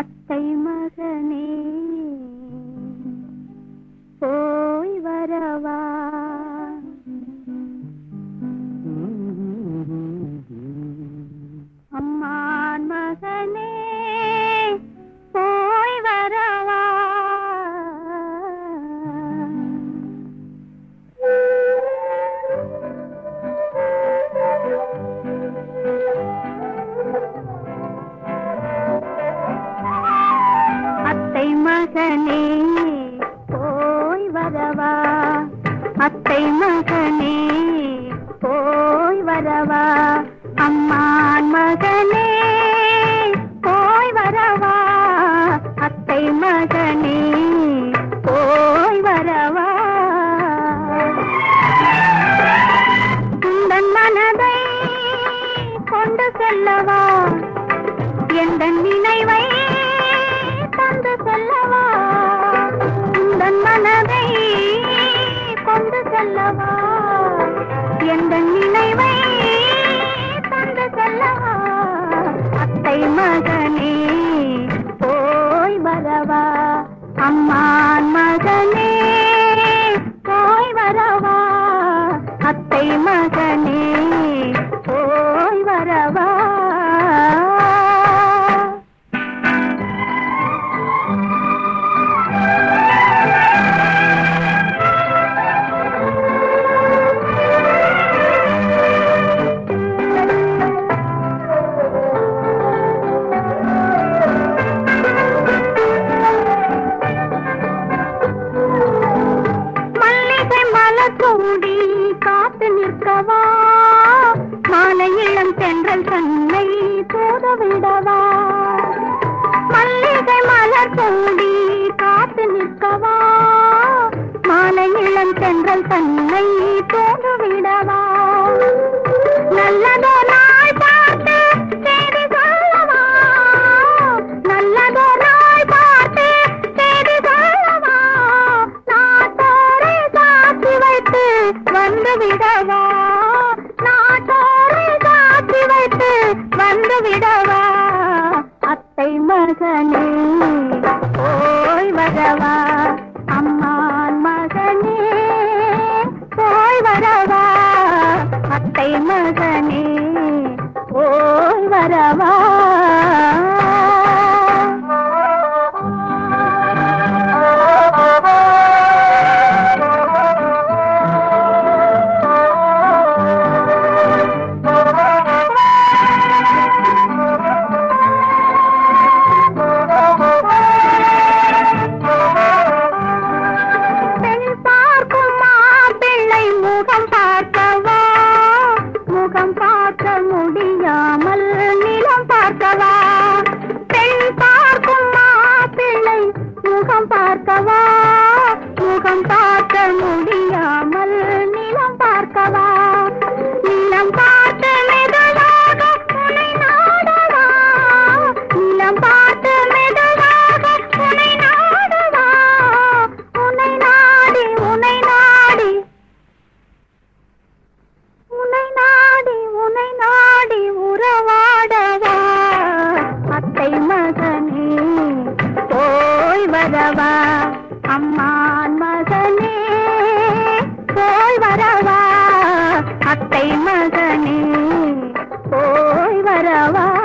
அத்தை மகனே போய் வரவா அம்மான் மகனே போய் வரவா அத்தை மகனே போய் வரவா அத்தை மகனே போய் வரவா அம்மான் மகனே போய் வரவா அத்தை மகனே போய் வரவா உந்தன் மனதை கொண்டு செல்லவா எந்த நினைவை தந்து செல்லவா உந்தன் மனதை கொண்டு செல்லவா எந்த நினைவை தந்து செல்லவா அத்தை மகனே போய் வரவா அம்மான் மகனே போய் வரவா அத்தை மகனே போய் வரவா மல்லிகை மலர் சூடி காத்து நிற்கவா மாலை இளம் தென்றல் தன்னை தூத விடவா மல்லிகை மலர் சூடி காத்து நிற்கவா மாலை இளம் தென்றல் தன்னை தூத விடவா நல்லதோ நாள் பார்த்து செய்தி சொல்லவா நல்லதோ நாள் பார்த்து செய்தி சொல்லவா நாட்டோரை சாட்சி வைத்து வந்து விடவா நாட்டோரை சாட்சி வைத்து வந்து விடவா அத்தை மகனே போய் வரவா அம்மான் மகனே போய் வரவா அத்தை மகனே போய் வரவா பெண் பார்க்கும் மாப்பிள்ளை முகம் பார்க்கவா முகம் பார்க்க முடியாமல் நிலம் பார்க்கவா பெண் பார்க்கும் மாப்பிள்ளை முகம் பார்க்கவா முகம் பார்க்க முடியாமல் நிலம் பார்க்கவா நிலம் பார்த்து மெதுவாக உன்னை நாடவா நிலம் பார்த்து மெதுவாக உன்னை நாடவா உன்னை நாடி உன்னை நாடி உன்னை நாடி உன்னை நாடி உறவாடவா அத்தை மகனே போய் வரவா அம்மான் மகனே போய் வரவா அத்தை மகனே போய் வரவா